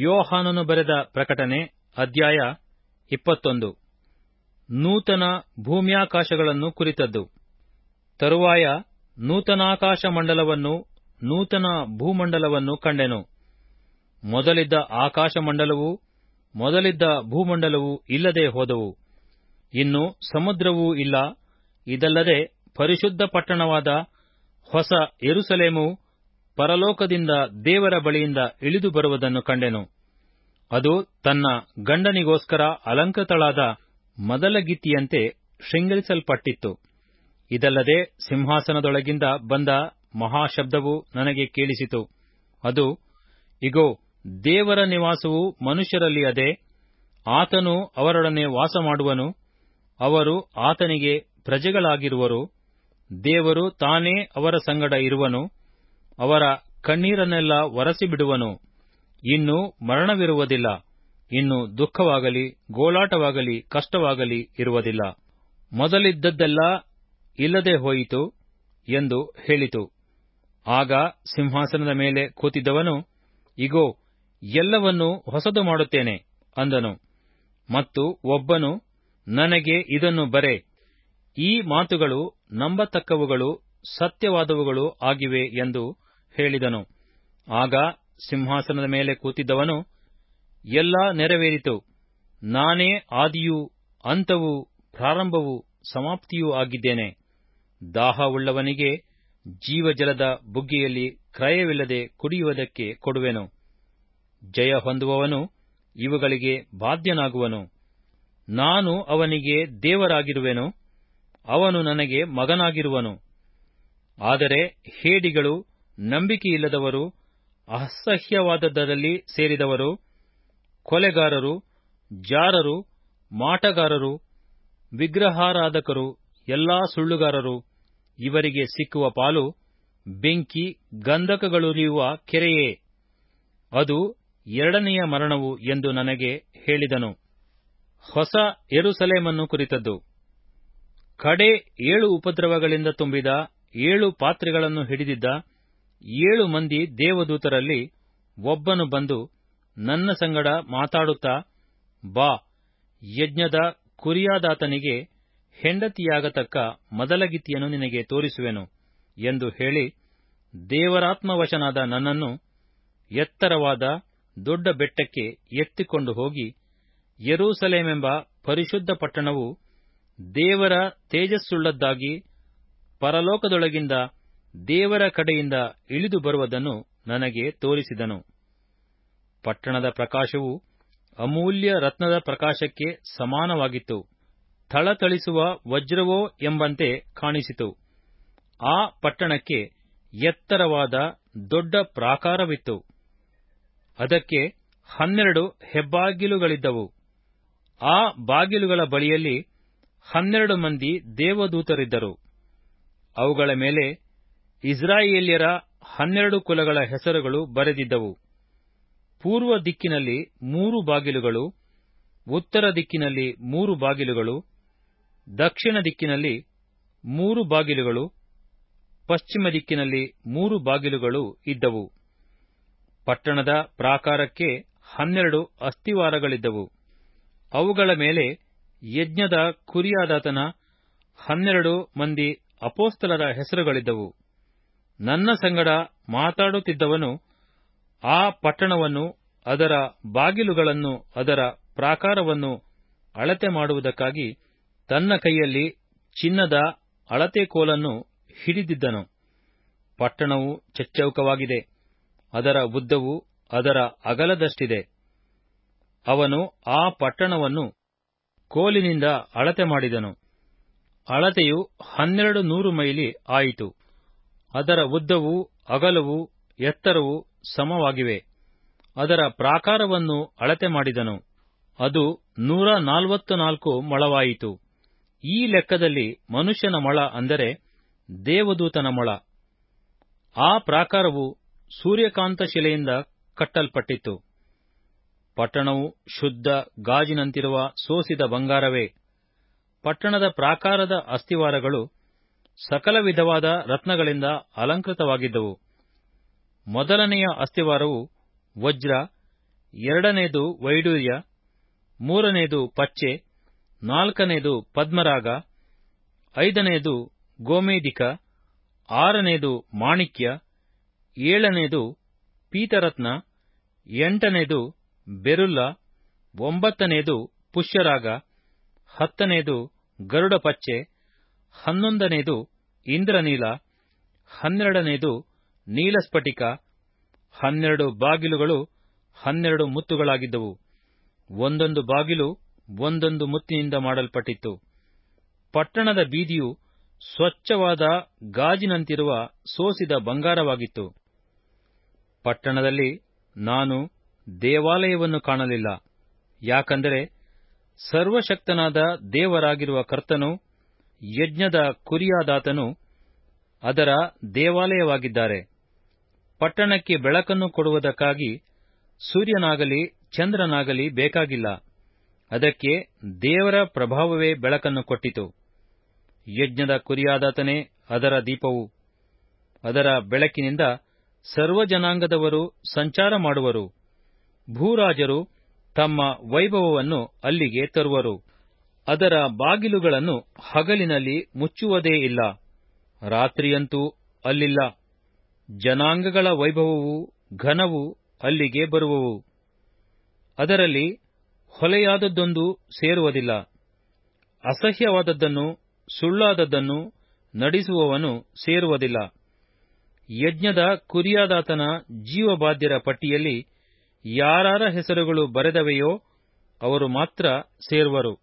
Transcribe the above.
ಯೋಹಾನನು ಬರೆದ ಪ್ರಕಟಣೆ ಅಧ್ಯಾಯ ಇಪ್ಪತ್ತೊಂದು ನೂತನ ಭೂಮ್ಯಾಕಾಶಗಳನ್ನು ಕುರಿತದ್ದು ತರುವಾಯ ನೂತನಾಕಾಶ ಮಂಡಲವನ್ನು ನೂತನ ಭೂಮಂಡಲವನ್ನು ಕಂಡೆನು ಮೊದಲಿದ್ದ ಆಕಾಶ ಮಂಡಲವೂ ಮೊದಲಿದ್ದ ಭೂಮಂಡಲವೂ ಇಲ್ಲದೆ ಹೋದವು ಇನ್ನು ಸಮುದ್ರವೂ ಇಲ್ಲ ಇದಲ್ಲದೆ ಪರಿಶುದ್ಧ ಪಟ್ಟಣವಾದ ಹೊಸ ಯೆರೂಸಲೇಮು ಪರಲೋಕದಿಂದ ದೇವರ ಬಳಿಯಿಂದ ಇಳಿದು ಬರುವುದನ್ನು ಕಂಡೆನು ಅದು ತನ್ನ ಗಂಡನಿಗೋಸ್ಕರ ಅಲಂಕೃತಳಾದ ಮದಲಗಿತ್ತಿಯಂತೆ ಶೃಂಗರಿಸಲ್ಪಟ್ಟಿತ್ತು ಇದಲ್ಲದೆ ಸಿಂಹಾಸನದೊಳಗಿಂದ ಬಂದ ಮಹಾಶಬ್ದವು ನನಗೆ ಕೇಳಿಸಿತು ಅದು ಇಗೋ ದೇವರ ನಿವಾಸವು ಮನುಷ್ಯರಲ್ಲಿ ಅದೆ ಆತನು ಅವರೊಡನೆ ವಾಸಮಾಡುವನು ಅವರು ಆತನಿಗೆ ಪ್ರಜೆಗಳಾಗಿರುವರು ದೇವರು ತಾನೇ ಅವರ ಸಂಗಡ ಇರುವನು ಅವರ ಕಣ್ಣೀರನ್ನೆಲ್ಲ ಒರೆಸಿಬಿಡುವನು ಇನ್ನು ಮರಣವಿರುವುದಿಲ್ಲ ಇನ್ನು ದುಃಖವಾಗಲಿ ಗೋಳಾಟವಾಗಲಿ ಕಷ್ಟವಾಗಲಿ ಇರುವುದಿಲ್ಲ ಮೊದಲಿದ್ದದ್ದೆಲ್ಲ ಇಲ್ಲದೆ ಹೋಯಿತು ಎಂದು ಹೇಳಿತು ಆಗ ಸಿಂಹಾಸನದ ಮೇಲೆ ಕೂತಿದ್ದವನು ಇಗೋ ಎಲ್ಲವನ್ನೂ ಹೊಸದು ಮಾಡುತ್ತೇನೆ ಅಂದನು ಮತ್ತು ಒಬ್ಬನು ನನಗೆ ಇದನ್ನು ಬರೆ ಈ ಮಾತುಗಳು ನಂಬತಕ್ಕವುಗಳು ಸತ್ಯವಾದವುಗಳು ಆಗಿವೆ ಎಂದು ಹೇಳಿದನು ಆಗ ಸಿಂಹಾಸನದ ಮೇಲೆ ಕೂತಿದ್ದವನು ಎಲ್ಲ ನೆರವೇರಿತು ನಾನೇ ಆದಿಯೂ ಅಂತವೂ ಪ್ರಾರಂಭವೂ ಸಮಾಪ್ತಿಯೂ ಆಗಿದ್ದೇನೆ ದಾಹವುಳ್ಳವನಿಗೆ ಜೀವಜಲದ ಬುಗ್ಗೆಯಲ್ಲಿ ಕ್ರಯವಿಲ್ಲದೆ ಕುಡಿಯುವುದಕ್ಕೆ ಕೊಡುವೆನು ಜಯ ಹೊಂದುವವನು ಇವುಗಳಿಗೆ ಬಾಧ್ಯನಾಗುವನು ನಾನು ಅವನಿಗೆ ದೇವರಾಗಿರುವೆನು ಅವನು ನನಗೆ ಮಗನಾಗಿರುವನು ಆದರೆ ಹೇಡಿಗಳು ನಂಬಿಕೆಯಿಲ್ಲದವರು ಅಸಹ್ಯವಾದದ್ದರಲ್ಲಿ ಸೇರಿದವರು ಕೊಲೆಗಾರರು ಜಾರರು ಮಾಟಗಾರರು ವಿಗ್ರಹಾರಾಧಕರು ಎಲ್ಲಾ ಸುಳ್ಳುಗಾರರು ಇವರಿಗೆ ಸಿಕ್ಕುವ ಪಾಲು ಬೆಂಕಿ ಗಂಧಕಗಳುರಿಯುವ ಕೆರೆಯೇ ಅದು ಎರಡನೆಯ ಮರಣವು ಎಂದು ನನಗೆ ಹೇಳಿದನು ಹೊಸ ಎರುಸಲೇಮನ್ನು ಕುರಿತದ್ದು ಕಡೆ ಏಳು ಉಪದ್ರವಗಳಿಂದ ತುಂಬಿದ ಏಳು ಪಾತ್ರೆಗಳನ್ನು ಹಿಡಿದಿದ್ದ ಏಳು ಮಂದಿ ದೇವದೂತರಲ್ಲಿ ಒಬ್ಬನು ಬಂದು ನನ್ನ ಸಂಗಡ ಮಾತಾಡುತ್ತಾ ಬಾ ಯಜ್ಞದ ಕುರಿಯಾದಾತನಿಗೆ ಹೆಂಡತಿಯಾಗತಕ್ಕ ಮದಲಗಿತ್ತಿಯನ್ನು ನಿನಗೆ ತೋರಿಸುವೆನು ಎಂದು ಹೇಳಿ ದೇವರಾತ್ಮವಶನಾದ ನನ್ನನ್ನು ಎತ್ತರವಾದ ದೊಡ್ಡ ಬೆಟ್ಟಕ್ಕೆ ಎತ್ತಿಕೊಂಡು ಹೋಗಿ ಯೆರೂಸಲೇಮೆಂಬ ಪರಿಶುದ್ಧ ಪಟ್ಟಣವು ದೇವರ ತೇಜಸ್ಸುಳ್ಳದ್ದಾಗಿ ಪರಲೋಕದೊಳಗಿಂದ ದೇವರ ಕಡೆಯಿಂದ ಇಳಿದು ಬರುವುದನ್ನು ನನಗೆ ತೋರಿಸಿದನು ಪಟ್ಟಣದ ಪ್ರಕಾಶವು ಅಮೂಲ್ಯ ರತ್ನದ ಪ್ರಕಾಶಕ್ಕೆ ಸಮಾನವಾಗಿತ್ತು ಥಳಥಳಿಸುವ ವಜ್ರವೋ ಎಂಬಂತೆ ಕಾಣಿಸಿತು ಆ ಪಟ್ಟಣಕ್ಕೆ ಎತ್ತರವಾದ ದೊಡ್ಡ ಪ್ರಾಕಾರವಿತ್ತು ಅದಕ್ಕೆ ಹನ್ನೆರಡು ಹೆಬ್ಬಾಗಿಲುಗಳಿದ್ದವು ಆ ಬಾಗಿಲುಗಳ ಬಳಿಯಲ್ಲಿ ಹನ್ನೆರಡು ಮಂದಿ ದೇವದೂತರಿದ್ದರು ಅವುಗಳ ಮೇಲೆ ಇಸ್ರಾಯೇಲ್ಯರ ಹನ್ನೆರಡು ಕುಲಗಳ ಹೆಸರುಗಳು ಬರೆದಿದ್ದವು ಪೂರ್ವ ದಿಕ್ಕಿನಲ್ಲಿ ಮೂರು ಬಾಗಿಲುಗಳು ಉತ್ತರ ದಿಕ್ಕಿನಲ್ಲಿ ಮೂರು ಬಾಗಿಲುಗಳು ದಕ್ಷಿಣ ದಿಕ್ಕಿನಲ್ಲಿ ಮೂರು ಬಾಗಿಲುಗಳು ಪಶ್ಚಿಮ ದಿಕ್ಕಿನಲ್ಲಿ ಮೂರು ಬಾಗಿಲುಗಳು ಇದ್ದವು ಪಟ್ಟಣದ ಪ್ರಾಕಾರಕ್ಕೆ ಹನ್ನೆರಡು ಅಸ್ತಿವಾರಗಳಿದ್ದವು ಅವುಗಳ ಮೇಲೆ ಯಜ್ಞದ ಕುರಿಯಾದಾತನ ಹನ್ನೆರಡು ಮಂದಿ ಅಪೋಸ್ತಲರ ಹೆಸರುಗಳಿದ್ದವು ನನ್ನ ಸಂಗಡ ಮಾತಾಡುತ್ತಿದ್ದವನು ಆ ಪಟ್ಟಣವನ್ನು ಅದರ ಬಾಗಿಲುಗಳನ್ನು ಅದರ ಪ್ರಾಕಾರವನ್ನು ಅಳತೆ ಮಾಡುವುದಕ್ಕಾಗಿ ತನ್ನ ಕೈಯಲ್ಲಿ ಚಿನ್ನದ ಅಳತೆ ಕೋಲನ್ನು ಹಿಡಿದಿದ್ದನು ಪಟ್ಟಣವು ಚಚ್ಚೌಕವಾಗಿದೆ ಅದರ ಉದ್ದವು ಅದರ ಅಗಲದಷ್ಟಿದೆ ಅವನು ಆ ಪಟ್ಟಣವನ್ನು ಕೋಲಿನಿಂದ ಅಳತೆ ಮಾಡಿದನು ಅಳತೆಯು ಹನ್ನೆರಡು ನೂರು ಮೈಲಿ ಆಯಿತು ಅದರ ಉದ್ದವು ಅಗಲವು ಎತ್ತರವು ಸಮವಾಗಿವೆ ಅದರ ಪ್ರಾಕಾರವನ್ನು ಅಳತೆ ಮಾಡಿದನು ಅದು ನೂರ ನಾಲ್ವತ್ತು ನಾಲ್ಕು ಮೊಳವಾಯಿತು ಈ ಲೆಕ್ಕದಲ್ಲಿ ಮನುಷ್ಯನ ಮೊಳ ಅಂದರೆ ದೇವದೂತನ ಮೊಳ ಆ ಪ್ರಾಕಾರವು ಸೂರ್ಯಕಾಂತ ಶಿಲೆಯಿಂದ ಕಟ್ಟಲ್ಪಟ್ಟಿತ್ತು ಪಟ್ಟಣವು ಶುದ್ಧ ಗಾಜಿನಂತಿರುವ ಸೋಸಿದ ಬಂಗಾರವೇ ಪಟ್ಟಣದ ಪ್ರಾಕಾರದ ಅಸ್ತಿವಾರಗಳು ಸಕಲ ವಿಧವಾದ ರತ್ನಗಳಿಂದ ಅಲಂಕೃತವಾಗಿದ್ದವು ಮೊದಲನೆಯ ಅಸ್ತಿವಾರವು ವಜ್ರ ಎರಡನೇದು ವೈಡೂರ್ಯ ಮೂರನೇದು ಪಚ್ಚೆ ನಾಲ್ಕನೇದು ಪದ್ಮರಾಗ ಐದನೇದು ಗೋಮೇದಿಕ ಆರನೇದು ಮಾಣಿಕ್ಯ ಏಳನೇದು ಪೀತರತ್ನ ಎಂಟನೇದು ಬೆರುಲ್ಲ ಒಂಬತ್ತನೇದು ಪುಷ್ಯರಾಗ ಹತ್ತನೇದು ಗರುಡ ಪಚ್ಚೆ ಹನ್ನೊಂದನೇದು ಇಂದ್ರನೀಲ ಹನ್ನೆರಡನೇದು ನೀಲಸ್ಫಟಿಕ ಹನ್ನೆರಡು ಬಾಗಿಲುಗಳು ಹನ್ನೆರಡು ಮುತ್ತುಗಳಾಗಿದ್ದವು ಒಂದೊಂದು ಬಾಗಿಲು ಒಂದೊಂದು ಮುತ್ತಿನಿಂದ ಮಾಡಲ್ಪಟ್ಟಿತ್ತು ಪಟ್ಟಣದ ಬೀದಿಯು ಸ್ವಚ್ಛವಾದ ಗಾಜಿನಂತಿರುವ ಸೋಸಿದ ಬಂಗಾರವಾಗಿತ್ತು ಪಟ್ಟಣದಲ್ಲಿ ನಾನು ದೇವಾಲಯವನ್ನು ಕಾಣಲಿಲ್ಲ ಯಾಕಂದರೆ ಸರ್ವಶಕ್ತನಾದ ದೇವರಾಗಿರುವ ಕರ್ತನು ಯಜ್ಞದ ಕುರಿಯಾದಾತನು ಅದರ ದೇವಾಲಯವಾಗಿದ್ದಾರೆ ಪಟ್ಟಣಕ್ಕೆ ಬೆಳಕನ್ನು ಕೊಡುವುದಕ್ಕಾಗಿ ಸೂರ್ಯನಾಗಲಿ ಚಂದ್ರನಾಗಲಿ ಬೇಕಾಗಿಲ್ಲ ಅದಕ್ಕೆ ದೇವರ ಪ್ರಭಾವವೇ ಬೆಳಕನ್ನು ಕೊಟ್ಟಿತು ಯಜ್ಞದ ಕುರಿಯಾದಾತನೇ ಅದರ ದೀಪವು ಅದರ ಬೆಳಕಿನಿಂದ ಸರ್ವಜನಾಂಗದವರು ಸಂಚಾರ ಮಾಡುವರು ಭೂರಾಜರು ತಮ್ಮ ವೈಭವವನ್ನು ಅಲ್ಲಿಗೆ ತರುವರು ಅದರ ಬಾಗಿಲುಗಳನ್ನು ಹಗಲಿನಲ್ಲಿ ಮುಚ್ಚುವುದೇ ಇಲ್ಲ ರಾತ್ರಿಯಂತೂ ಅಲ್ಲಿಲ್ಲ ಜನಾಂಗಗಳ ವೈಭವವು ಘನವು ಅಲ್ಲಿಗೆ ಬರುವವು ಅದರಲ್ಲಿ ಹೊಲೆಯಾದದ್ದೊಂದು ಸೇರುವುದಿಲ್ಲ ಅಸಹ್ಯವಾದದ್ದನ್ನು ಸುಳ್ಳಾದದ್ದನ್ನು ನಡೆಸುವವನು ಸೇರುವುದಿಲ್ಲ ಯಜ್ಞದ ಕುರಿಯಾದಾತನ ಜೀವಬಾಧ್ಯರ ಪಟ್ಟಿಯಲ್ಲಿ ಯಾರಾರ ಹೆಸರುಗಳು ಬರೆದವೆಯೋ ಅವರು ಮಾತ್ರ ಸೇರುವರು